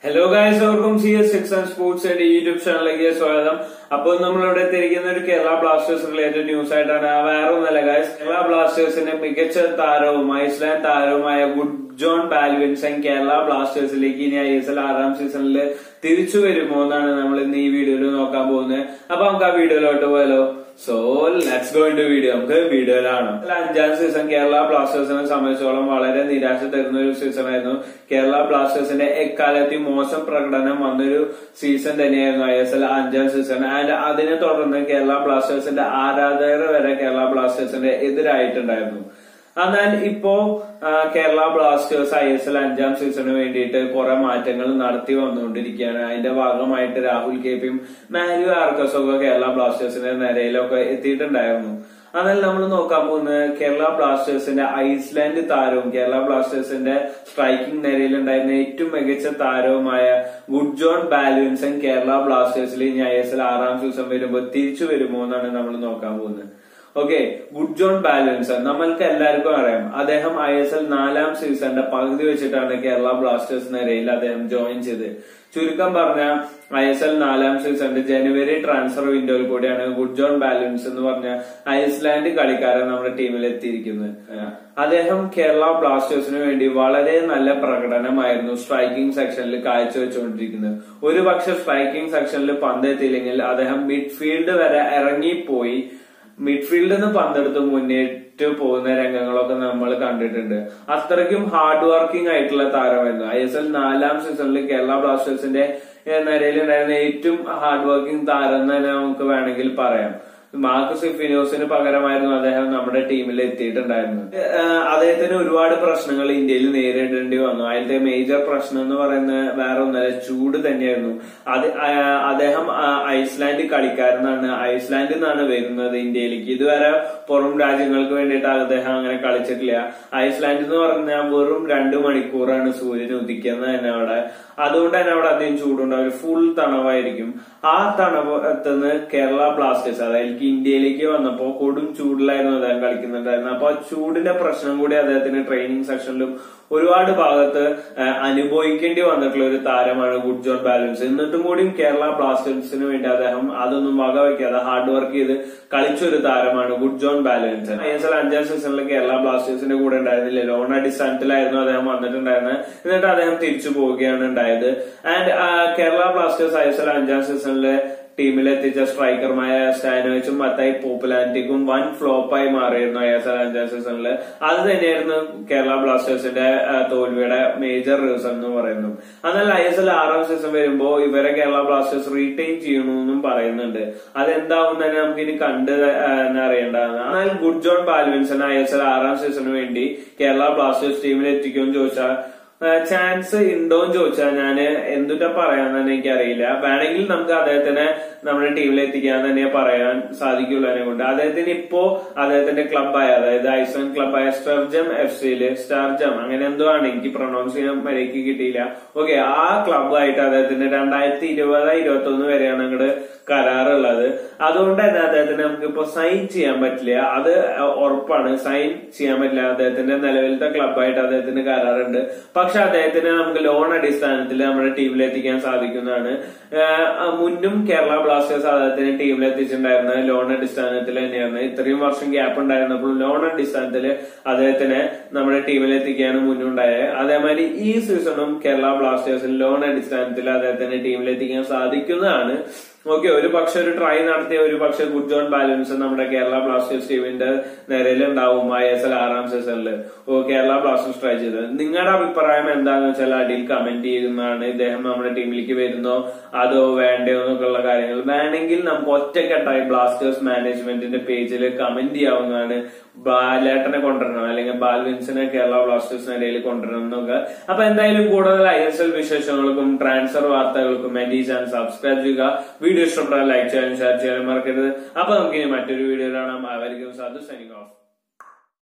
hello guys അവർക്കും C S six and sports എന്റെ YouTube ചാനലിലേക്ക് സ്വാഗതം അപ്പോൾ നമ്മളിവിടെ തിരിക്കുന്ന ഒരു കേരള ബ്ലാസ്റ്റേഴ്സ് റിലേറ്റഡ് ന്യൂസ് ആയിട്ടാണ് ആ വേറെ ഒന്നല്ല ഗായ്സ് കേരള ബ്ലാസ്റ്റേഴ്സിന്റെ മികച്ച താരവും ഐസ്ലാൻഡ് താരവുമായ ഗുഡ് ജോൺ ബാൽവിൻസൺ കേരള ബ്ലാസ്റ്റേഴ്സിലേക്ക് ഇനി ഐ എസ് എൽ ആറാം സീസണിൽ തിരിച്ചു വരുമോ എന്നാണ് നമ്മൾ ഇന്ന് ഈ വീഡിയോയിൽ നോക്കാൻ പോകുന്നത് അപ്പൊ നമുക്ക് ആ വീഡിയോയിലോട്ട് പോയാലോ so let's go in video നമുക്ക് വീഡിയോയിലാണ് അഞ്ചാം സീസൺ കേരള ബ്ലാസ്റ്റേഴ്സിനെ സംബന്ധിച്ചോളം വളരെ നിരാശ തരുന്ന ഒരു സീസൺ ആയിരുന്നു കേരള ബ്ലാസ്റ്റേഴ്സിന്റെ എക്കാലത്തെയും മോശം പ്രകടനം വന്നൊരു സീസൺ തന്നെയായിരുന്നു ഐ എസ് എൽ അഞ്ചാം സീസൺ ആൻഡ് അതിനെ തുടർന്ന് കേരള ബ്ലാസ്റ്റേഴ്സിന്റെ ആരാധകർ വരെ കേരള ബ്ലാസ്റ്റേഴ്സിന്റെ എതിരായിട്ടുണ്ടായിരുന്നു എന്നാൽ ഇപ്പോ ആ, Kerala Blasters I S L അഞ്ചാം സീസണിന് വേണ്ടിയിട്ട് കുറെ മാറ്റങ്ങൾ നടത്തി വന്നുകൊണ്ടിരിക്കുകയാണ് അതിന്റെ ഭാഗമായിട്ട് രാഹുൽ കെ പിയും മാത്യു ആർക്കസും ഒക്കെ കേരള ബ്ലാസ്റ്റേഴ്സിന്റെ നിരയിലൊക്കെ എത്തിയിട്ടുണ്ടായിരുന്നു എന്നാൽ നമ്മൾ നോക്കാൻ പോകുന്നത് കേരള ബ്ലാസ്റ്റേഴ്സിന്റെ ഐസ്ലാൻഡ് താരവും കേരള ബ്ലാസ്റ്റേഴ്സിന്റെ സ്ട്രൈക്കിംഗ് നിരയിൽ ഉണ്ടായിരുന്ന ഏറ്റവും മികച്ച താരവുമായ ഗുഡ് ജോൺ ബാലുൻസൺ കേരള ബ്ലാസ്റ്റേഴ്സിൽ ഇനി ഐ എസ് എൽ ആറാം സീസൺ വരുമ്പോൾ തിരിച്ചു വരുമോ എന്നാണ് നമ്മൾ നോക്കാൻ പോകുന്നത് ഓക്കെ ഗുഡ് ജോൺ ബാലൻസൺ നമ്മൾക്ക് എല്ലാവർക്കും അറിയാം അദ്ദേഹം ഐ എസ് എൽ നാലാം സീസണിന്റെ പകുതി വെച്ചിട്ടാണ് കേരള ബ്ലാസ്റ്റേഴ്സ് നിരയിൽ അദ്ദേഹം ജോയിൻ ചെയ്ത് ചുരുക്കം പറഞ്ഞ ഐ എസ് എൽ നാലാം സീസണിന്റെ ജനുവരി ട്രാൻസ്ഫർ വിൻഡോയിൽ കൂടിയാണ് ഗുഡ് ജോൺ ബാലൻസ് എന്ന് പറഞ്ഞ ഐസ്ലാൻഡ് കളിക്കാരൻ നമ്മുടെ ടീമിൽ എത്തിയിരിക്കുന്നത് അദ്ദേഹം കേരള ബ്ലാസ്റ്റേഴ്സിന് വേണ്ടി വളരെ നല്ല പ്രകടനമായിരുന്നു സ്ട്രൈക്കിംഗ് സെക്ഷനിൽ കാഴ്ചവെച്ചുകൊണ്ടിരിക്കുന്നത് ഒരു പക്ഷെ സ്ട്രൈക്കിംഗ് സെക്ഷനിൽ പന്തെത്തിയില്ലെങ്കിൽ അദ്ദേഹം മിഡ്ഫീൽഡ് വരെ ഇറങ്ങിപ്പോയി മിഡ്ഫീൽഡിൽ നിന്ന് പന്തെടുത്ത് മുന്നേറ്റ് പോകുന്ന രംഗങ്ങളൊക്കെ നമ്മൾ കണ്ടിട്ടുണ്ട് അത്രയ്ക്കും ഹാർഡ് വർക്കിംഗ് ആയിട്ടുള്ള താരമായിരുന്നു ഐ എസ് എൽ നാലാം സീസണിൽ കേരള ബ്ലാസ്റ്റേഴ്സിന്റെ നിരയിലുണ്ടായിരുന്ന ഏറ്റവും ഹാർഡ് വർക്കിംഗ് താരം എന്ന് തന്നെ നമുക്ക് വേണമെങ്കിൽ പറയാം മാർക്കസ് ഫിനോസിന് പകരമായിരുന്നു അദ്ദേഹം നമ്മുടെ ടീമിൽ എത്തിയിട്ടുണ്ടായിരുന്നത് ഏഹ് അദ്ദേഹത്തിന് ഒരുപാട് പ്രശ്നങ്ങൾ ഇന്ത്യയിൽ നേരിടേണ്ടി വന്നു അതിന്റെ മേജർ പ്രശ്നം എന്ന് പറയുന്നത് വേറെ ഒന്നല്ല ചൂട് തന്നെയായിരുന്നു അത് ആ- അദ്ദേഹം ആ ഐസ്ലാൻഡ് കളിക്കാരനാണ് ഐസ്ലാൻഡിൽ നിന്നാണ് വരുന്നത് ഇന്ത്യയിലേക്ക് ഇതുവരെ പുറം രാജ്യങ്ങൾക്ക് വേണ്ടിയിട്ട് അദ്ദേഹം അങ്ങനെ കളിച്ചിട്ടില്ല ഐസ്ലാൻഡ് എന്ന് പറഞ്ഞാൽ വെറും രണ്ടു മണിക്കൂറാണ് സൂര്യൻ ഉദിക്കുന്നത് തന്നെ അവിടെ അതുകൊണ്ട് തന്നെ അവിടെ അധികം ചൂടുണ്ടാവും ഫുൾ തണവായിരിക്കും ആ തണവത്തുനിന്ന് കേരള ബ്ലാസ്റ്റേഴ്സ് അതായത് ഇന്ത്യയിലേക്ക് വന്നപ്പോ കൊടും ചൂടിലായിരുന്നു അദ്ദേഹം കളിക്കുന്നുണ്ടായിരുന്നത് അപ്പൊ ആ ചൂടിന്റെ പ്രശ്നം കൂടി അദ്ദേഹത്തിന് ട്രെയിനിങ് സെക്ഷനിലും ഒരുപാട് ഭാഗത്ത് ആ, അനുഭവിക്കേണ്ടി വന്നിട്ടുള്ള ഒരു താരമാണ് ഗുഡ് ജോൺ ബാലൻസ് എന്നിട്ടും കൂടിയും കേരള ബ്ലാസ്റ്റേഴ്സിന് വേണ്ടി അദ്ദേഹം അതൊന്നും വകവയ്ക്കാതെ ഹാർഡ് വർക്ക് ചെയ്ത് കളിച്ചൊരു താരമാണ് Gudjon Baldvinsson I S L അഞ്ചാം സീസണിൽ കേരള ബ്ലാസ്റ്റേഴ്സിന്റെ കൂടെ ഉണ്ടായിരുന്നില്ല ലോൺ അടിസ്ഥാനത്തിലായിരുന്നു അദ്ദേഹം വന്നിട്ടുണ്ടായിരുന്നത് എന്നിട്ട് അദ്ദേഹം തിരിച്ചു പോവുകയാണ് ഉണ്ടായത് and Kerala Blasters I S L അഞ്ചാം സീസണിലെ ടീമിലെത്തിച്ച സ്ട്രൈക്കർമായ സ്റ്റാനോയിച്ചും മത്തായി പോപ്പുലാരിറ്റിക്കും വൻ ഫ്ലോപ്പായി മാറിയിരുന്നു ഐ എസ് എൽ അഞ്ചാം സീസണിൽ അത് തന്നെയായിരുന്നു കേരള ബ്ലാസ്റ്റേഴ്സിന്റെ ആ, തോൽവിയുടെ മേജർ റീസൺ എന്ന് പറയുന്നു എന്നാൽ ഐ എസ് എൽ ആറാം സീസൺ വരുമ്പോ ഇവരെ കേരള ബ്ലാസ്റ്റേഴ്സ് റീറ്റെയിൻ ചെയ്യണമെന്നും പറയുന്നുണ്ട് അതെന്താവും തന്നെ നമുക്ക് ഇനി കണ്ട് ആ, തന്നെ അറിയേണ്ടതാണ് എന്നാൽ Gudjon Baldvinsson I S L ആറാം സീസണിന് വേണ്ടി കേരള ബ്ലാസ്റ്റേഴ്സ് ടീമിൽ എത്തിക്കുമെന്ന് ചോദിച്ചാൽ ചാൻസ് ഉണ്ടോന്ന് ചോദിച്ചാൽ ഞാൻ എന്തുട്ടാ പറയാന്ന് തന്നെ എനിക്കറിയില്ല വേണമെങ്കിൽ നമുക്ക് അദ്ദേഹത്തിനെ നമ്മുടെ ടീമിൽ എത്തിക്കാൻ തന്നെ പറയാൻ സാധിക്കുള്ളൂ അതിനെ കൊണ്ട് അദ്ദേഹത്തിന് ഇപ്പോ അദ്ദേഹത്തിന്റെ ക്ലബായ അതായത് ഐസ്ലാൻഡ് ക്ലബായ സ്റ്റർജം എഫ് സിയില് സ്റ്റാർജം അങ്ങനെ എന്തോ ആണ് എനിക്ക് പ്രൊണൗൺസ് ചെയ്യാൻ മര്യാദയ്ക്ക് കിട്ടിയില്ല ഓക്കെ ആ ക്ലബായിട്ട് അദ്ദേഹത്തിന് രണ്ടായിരത്തി ഇരുപത് ഇരുപത്തി ഒന്ന് വരെയാണ് അങ്ങോട്ട് കരാറുള്ളത് അതുകൊണ്ട് തന്നെ അദ്ദേഹത്തിന് നമുക്ക് ഇപ്പോ സൈൻ ചെയ്യാൻ പറ്റില്ല അത് ഉറപ്പാണ് സൈൻ ചെയ്യാൻ പറ്റില്ല അദ്ദേഹത്തിന്റെ നിലവിലത്തെ ക്ലബായിട്ട് അദ്ദേഹത്തിന് കരാറുണ്ട് പക്ഷെ അദ്ദേഹത്തിന് നമുക്ക് ലോൺ അടിസ്ഥാനത്തിൽ നമ്മുടെ ടീമിൽ എത്തിക്കാൻ സാധിക്കുന്നതാണ് ആഹ് മുന്നും കേരള ബ്ലാസ്റ്റേഴ്സ് അദ്ദേഹത്തിന് ടീമിൽ എത്തിച്ചിട്ടുണ്ടായിരുന്നത് ലോൺ അടിസ്ഥാനത്തിൽ തന്നെയാണ് ഇത്രയും വർഷം ഗ്യാപ്പ് ഉണ്ടായിരുന്നപ്പോൾ ലോൺ അടിസ്ഥാനത്തിൽ അദ്ദേഹത്തിനെ നമ്മുടെ ടീമിൽ എത്തിക്കാണ് മുന്നുണ്ടായത് അതേമാതിരി ഈ സീസണും കേരള ബ്ലാസ്റ്റേഴ്സിൽ ലോൺ അടിസ്ഥാനത്തിൽ അദ്ദേഹത്തിന് ടീമിൽ എത്തിക്കാൻ സാധിക്കുന്നതാണ് ഓക്കെ ഒരു പക്ഷെ ഒരു ട്രൈ നടത്തിയ ഒരു പക്ഷെ ഗുഡ് ജോൺ ബാലൻസ് നമ്മുടെ കേരള ബ്ലാസ്റ്റേഴ്സ് ടീമിന്റെ നിരയിൽ ഉണ്ടാവും ഐ എസ് എൽ ആറാം സീസണിൽ ഓ കേരള ബ്ലാസ്റ്റേഴ്സ് ട്രൈ ചെയ്തത് നിങ്ങളുടെ അഭിപ്രായം എന്താണെന്ന് വെച്ചാൽ അടിയിൽ കമന്റ് ചെയ്യുന്നതാണ് ഇദ്ദേഹം നമ്മുടെ ടീമിലേക്ക് വരുന്നോ അതോ വേണ്ടയോ എന്നൊക്കെയുള്ള കാര്യങ്ങൾ വേണമെങ്കിൽ നമുക്ക് ഒറ്റക്കെട്ടായി ബ്ലാസ്റ്റേഴ്സ് മാനേജ്മെന്റിന്റെ പേജിൽ കമന്റ് ചെയ്യാവുന്നതാണ് ബാലേട്ടനെ കൊണ്ടുവരണം അല്ലെങ്കിൽ ബാൽവിൻസിനെ കേരള ബ്ലാസ്റ്റേഴ്സ് നിരയിൽ കൊണ്ടുവരണം എന്നൊക്കെ അപ്പൊ എന്തായാലും കൂടുതൽ ഐ എസ് എൽ വിശേഷങ്ങൾക്കും ട്രാൻസ്ഫർ വാർത്തകൾക്കും എന്റെ ഈ ചാനൽ സബ്സ്ക്രൈബ് ചെയ്യുക വീഡിയോ ഇഷ്ടപ്പെട്ടാൽ ലൈക്ക് ചെയ്യാനും ഷെയർ ചെയ്യാനും മറക്കരുത് അപ്പൊ നമുക്ക് ഇനി മറ്റൊരു വീഡിയോ കാണാം അവർക്കും സാധു സൈനിങ് ഓഫ്